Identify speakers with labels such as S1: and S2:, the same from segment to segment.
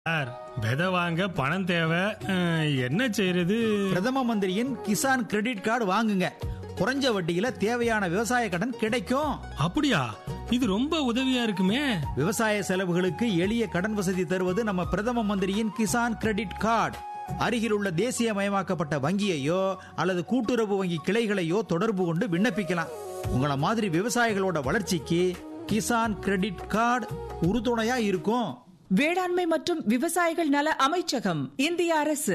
S1: Sir விதை வாங்க பணம் தேவை அஹ், என்ன செய்யறது
S2: பிரதம மந்திரியின் கிசான் கிரெடிட் கார்டு வாங்குங்க குறைஞ்ச வட்டியில தேவையான விவசாய கடன் கிடைக்கும்
S1: அப்படியா இது ரொம்ப உதவியா இருக்குமே
S2: விவசாய செலவுகளுக்கு எளிய கடன் வசதி தருவது நம்ம பிரதம மந்திரியின் கிசான் கிரெடிட் கார்டு அருகில் உள்ள தேசியமயமாக்கப்பட்ட வங்கியையோ அல்லது கூட்டுறவு வங்கி கிளைகளையோ தொடர்பு கொண்டு விண்ணப்பிக்கலாம் உங்கள மாதிரி விவசாயிகளோட வளர்ச்சிக்கு கிசான் கிரெடிட் கார்டு உறுதுணையா இருக்கும்
S3: வேளாண்மை மற்றும் விவசாயிகள் நல அமைச்சகம் இந்திய அரசு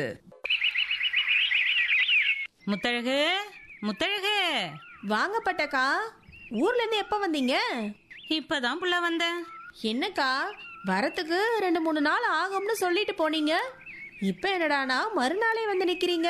S4: முத்தழகு முத்தழகு
S5: வாங்க பட்டக்கா ஊர்ல இருந்து எப்ப வந்தீங்க
S4: இப்பதான் புள்ள வந்தேன்
S5: என்னக்கா வரத்துக்கு ரெண்டு மூணு நாள் ஆகும்னு சொல்லிட்டு போனீங்க இப்ப என்னடானா மறுநாளே வந்து நிக்கிறீங்க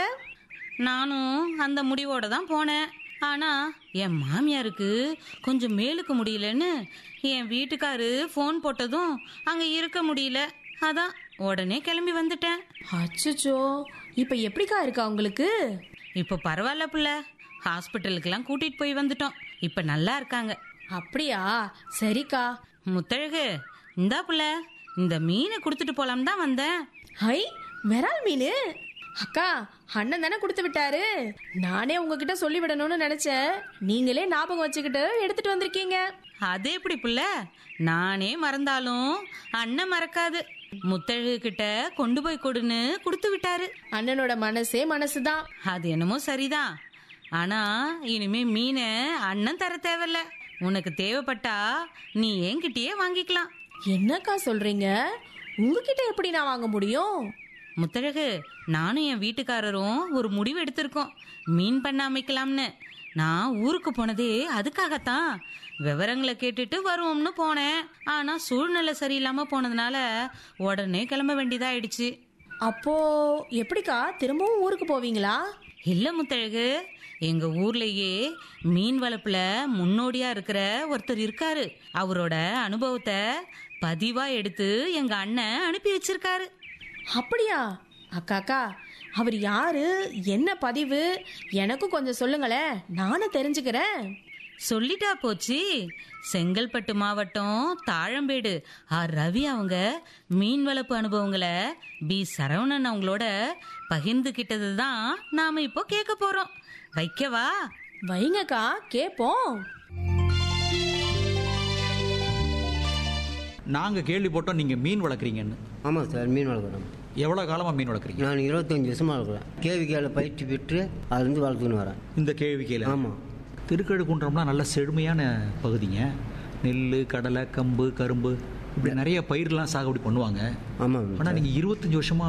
S4: நானும் அந்த முடிவோட தான் போனேன் ஆனா என் மாமியாருக்கு கொஞ்சம் மேலுக்கு முடியலன்னு என் வீட்டுக்காரு ஃபோன் போட்டதும் அங்க இருக்க முடியல அதான் உடனே கிளம்பி வந்துட்டேன்
S5: அச்சச்சோ இப்ப எப்படிக்கா இருக்கா உங்களுக்கு
S4: இப்போ பரவாயில்ல புள்ள ஹாஸ்பிட்டலுக்கெல்லாம் கூட்டிட்டு போய் வந்துட்டோம் இப்ப நல்லா இருக்காங்க
S5: அப்படியா சரிக்கா
S4: முத்தழகு இந்தா புள்ள இந்த மீனை கொடுத்துட்டு போலாம் தான் வந்தேன்
S5: ஹை விரால் மீன் அக்கா அண்ணன் தானே கொடுத்து விட்டாரு நானே உங்ககிட்ட சொல்லி விடணும்னு நினைச்சேன் நீங்களே ஞாபகம் வச்சுக்கிட்டு எடுத்துட்டு வந்திருக்கீங்க
S4: அது எப்படி புள்ள நானே மறந்தாலும் அண்ணன் மறக்காது முத்தழகு கிட்ட கொண்டு போய் கொடுன்னு கொடுத்து விட்டாரு
S5: அண்ணனோட மனசே மனசுதான்
S4: அது என்னமோ சரிதான் ஆனா இனிமே மீனை அண்ணன் தர தேவையில்ல உனக்கு தேவைப்பட்டா நீ என்கிட்டயே வாங்கிக்கலாம்
S5: என்னக்கா சொல்றீங்க உங்ககிட்ட எப்படி நான் வாங்க முடியும்
S4: முத்தழகு நானும் என் வீட்டுக்காரரும் ஒரு முடிவு எடுத்திருக்கோம் மீன் பண்ண அமைக்கலாம்னு நான் ஊருக்கு போனதே அதுக்காகத்தான் விவரங்களை கேட்டுட்டு வருவோம்னு போனேன் ஆனா சூழ்நிலை சரியில்லாம போனதுனால உடனே கிளம்ப வேண்டியதாயிடுச்சு
S5: அப்போ எப்படிக்கா திரும்பவும் ஊருக்கு போவீங்களா
S4: இல்ல முத்தழகு எங்க ஊர்லயே மீன் வளர்ப்புல முன்னோடியா இருக்கிற ஒருத்தர் இருக்காரு அவரோட அனுபவத்தை பதிவா எடுத்து எங்க அண்ணன் அனுப்பி வச்சிருக்காரு
S5: அப்படியா அக்கா அக்கா அவர் யாரு என்ன பதிவு எனக்கும் கொஞ்சம் சொல்லுங்களேன் நானும் தெரிஞ்சுக்கிறேன்
S4: சொல்லிட்டா போச்சு செங்கல்பட்டு மாவட்டம் தாழம்பேடு ஆர் ரவி அவங்க மீன் வளர்ப்பு அனுபவங்களை பி சரவணன் அவங்களோட பகிர்ந்துகிட்டது தான் நாம இப்போ கேட்க போறோம் வைக்கவா
S5: வைங்கக்கா கேப்போம்
S2: நாங்க கேள்விப்பட்டோம் நீங்க மீன் வளர்க்குறீங்கன்னு
S6: ஆமாம் சார் மீன் வளர்க்குறோம்
S2: எவ்வளவு காலமா மீன் வளர்க்குறீங்க
S6: நான் இருபத்தஞ்சி வருஷமாக வளர்க்குறேன் கேவிக்கையில் பயிற்சி பெற்று அதுலேருந்து வளர்த்துன்னு வரேன்
S2: இந்த கேள்விக்கையில்
S6: ஆமாம்
S2: திருக்கழுக்குன்றம்லாம் நல்ல செழுமையான பகுதிங்க நெல் கடலை கம்பு கரும்பு இப்படி நிறைய பயிர்லாம் சாகுபடி பண்ணுவாங்க
S6: ஆமாம்
S2: ஆனால் நீங்கள் இருபத்தஞ்சி வருஷமா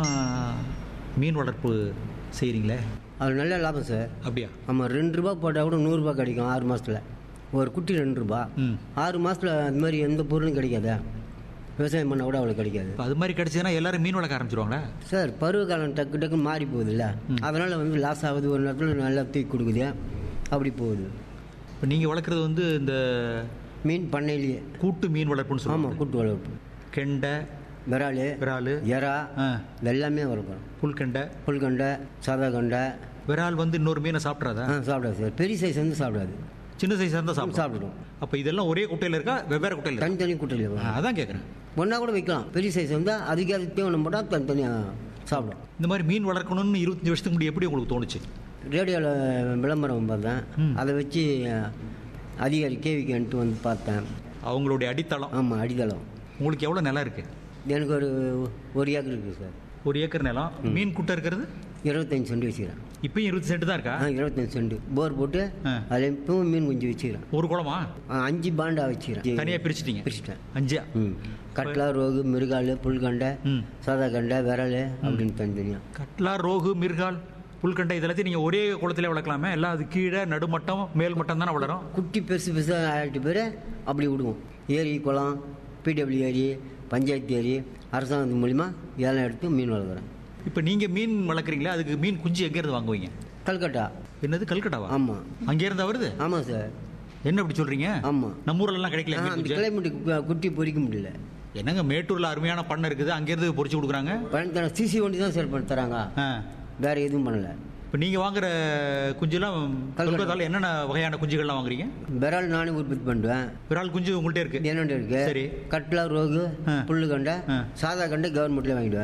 S2: மீன் வளர்ப்பு செய்கிறீங்களே
S6: அது நல்ல லாபம் சார்
S2: அப்படியா
S6: ஆமாம் ரெண்டு ரூபா போட்டால் கூட நூறுரூபா கிடைக்கும் ஆறு மாதத்தில் ஒரு குட்டி ரெண்டு ரூபா
S2: ம்.
S6: ஆறு மாதத்தில் அந்த மாதிரி எந்த பொருளும் கிடைக்காதா விவசாயம் பண்ணால் கூட அவ்வளோ கிடைக்காது
S2: இப்போ அது மாதிரி கிடைச்சதுன்னா எல்லாரும் மீன் வளர்க்க ஆரம்பிச்சிருவாங்களா
S6: சார் பருவ காலம் டக்கு டக்கு மாறி போகுதுல்ல அதனால் வந்து லாஸ் ஆகுது ஒரு நேரத்தில் நல்லா தூக்கி கொடுக்குது அப்படி போகுது
S2: இப்போ நீங்கள் வளர்க்குறது வந்து இந்த
S6: மீன் பண்ணையிலேயே
S2: கூட்டு மீன் வளர்ப்புன்னு
S6: ஆமாம்
S2: சொல்லுவாங்க
S6: கூட்டு வளர்ப்பு
S2: கெண்டை
S6: விரால்
S2: விரால்
S6: எறா
S2: ஆ.
S6: இது எல்லாமே வளர்க்குறோம்
S2: புல்கெண்டை
S6: புல்கண்டை சாதா கண்டை
S2: விரால் வந்து இன்னொரு மீனை சாப்பிட்றாதா
S6: ஆ சாப்பிடாது சார் பெரிய சைஸ் வந்து சாப்பிடாது
S2: சின்ன சைஸாக இருந்தால் சாப்பிடும்
S6: சாப்பிடும்
S2: அப்போ இதெல்லாம் ஒரே குட்டையில் இருக்கா வெவ்வேறு குட்டையில் இருக்கா
S6: தனித்தனி குட்டையில்
S2: ஆ, அதான் கேட்குறேன்
S6: ஒன்றா கூட வைக்கலாம் பெரிய சைஸ் வந்தால் அதுக்கு அது தீவனம் போட்டால் தனித்தனியாக சாப்பிடும்
S2: இந்த மாதிரி மீன் வளர்க்கணும்னு இருபத்தஞ்சி வருஷத்துக்கு முன்னாடி எப்படி உங்களுக்கு தோணுச்சு
S6: ரேடியோவில் விளம்பரம் பார்த்தேன்
S2: ம்.
S6: அதை வச்சு அதிகாரி கேவிக்கன்ட்டு வந்து பார்த்தேன்
S2: அவங்களுடைய அடித்தளம்
S6: ஆமாம் அடித்தளம்
S2: உங்களுக்கு எவ்வளோ நிலம் இருக்குது
S6: எனக்கு ஒரு ஒரு ஏக்கர் இருக்குது சார்
S2: ஒரு ஏக்கர் நிலம் மீன் குட்டை இருக்கிறது
S6: இருபத்தஞ்சி சென்ட் வச்சுக்கிறேன்
S2: இப்பயும் இருபது சென்ட் தான் இருக்கா
S6: ஆ இருபத்தஞ்சி சென்ட் போர் போட்டு
S2: ஆ.
S6: அதில் இப்பவும் மீன் குஞ்சு வச்சுக்கிறேன்
S2: ஒரு குளமா
S6: ஆ, அஞ்சு பாண்டா வச்சுக்கிறேன்
S2: தனியாக பிரிச்சிட்டீங்க
S6: பிரிச்சிட்டேன்
S2: அஞ்சா
S6: ம் கட்லா ரோகு மிருகால் புல்கண்டை
S2: ம்.
S6: சாதா கண்டை விரல் அப்படின்னு தனித்தனியாக
S2: கட்லா ரோகு மிர்கால் புல்கண்டை இதெல்லாத்தையும் நீங்கள் ஒரே குளத்திலே வளர்க்கலாமே எல்லாம் அது கீழே நடுமட்டம் மேல் மட்டம் தானே வளரும்
S6: குட்டி பெருசு பெருசாக ஆயிட்டு பேர் அப்படி விடுவோம் ஏரி குளம் பிடபிள்யூ ஏரி பஞ்சாயத்து ஏரி அரசாங்கத்து மூலிமா இதெல்லாம் எடுத்து மீன் வளர்க்குறேன்
S2: இப்போ நீங்கள் மீன் வளர்க்குறீங்களா அதுக்கு மீன் குஞ்சு எங்கேருந்து வாங்குவீங்க
S6: கல்கட்டா
S2: என்னது கல்கட்டாவா
S6: ஆமாம்
S2: அங்கேருந்தா வருது
S6: ஆமாம் சார்
S2: என்ன இப்படி சொல்றீங்க
S6: ஆமா.
S2: நம்ம ஊர்ல கிடைக்கல
S6: ஆ,
S2: மீன்
S6: அந்த
S2: குஞ்சு
S6: கிளைமேட்டுக்கு குட்டி பொறிக்க முடியல
S2: என்னங்க மேட்டூர்ல அருமையான பண்ணை இருக்குது அங்கேருந்து பொரிச்சு கொடுக்குறாங்க
S6: பயணத்தான சிசி வண்டி தான் சார் பண்ணி தராங்க
S2: ஆ.
S6: வேற எதுவும் பண்ணல
S2: இப்போ நீங்கள் வாங்குற குஞ்சுலாம்
S6: கல்கட்டா.
S2: கொல்கத்தால என்னென்ன வகையான குஞ்சுகள்லாம் வாங்குறீங்க
S6: விரால் நானே உற்பத்தி பண்ணுவேன்
S2: விரால் குஞ்சு உங்கள்கிட்ட இருக்கு
S6: என்னென்ன இருக்கு
S2: சரி
S6: கட்லா ரோகு
S2: ஆ.
S6: புல்லு கண்டை
S2: ஆ.
S6: சாதா கண்டை கவர்மெண்ட்ல வாங்கிடுவேன்